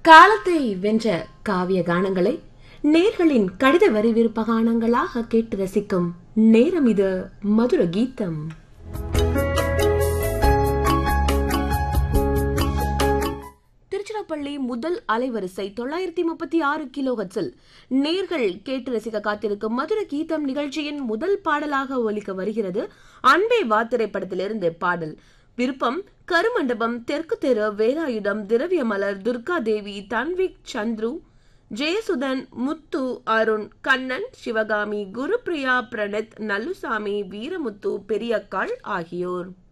காலத்தை வென்ற காவிய கானங்களை நேர்களின் கடித வரி விருப்ப கானங்களாக கேட்டு ரசிக்கும் நேரம் இது மதுர கீதம் திருச்சிராப்பள்ளி முதல் அலைவரிசை தொள்ளாயிரத்தி முப்பத்தி ஆறு கிலோ ஹட்ஸில் நேர்கள் கேட்டு ரசிக்க காத்திருக்கும் மதுர கீதம் நிகழ்ச்சியின் முதல் பாடலாக ஒலிக்க வருகிறது அன்பே வா திரைப்படத்திலிருந்து பாடல் விருப்பம் கருமண்டபம் தெற்கு தெரு வேலாயுதம் திரவியமலர் துர்கா தேவி தன்விக் சந்துரு ஜெயசுதன் முத்து அருண் கண்ணன் சிவகாமி குருப்பிரியா பிரணத் நல்லுசாமி வீரமுத்து பெரியக்காள் ஆகியோர்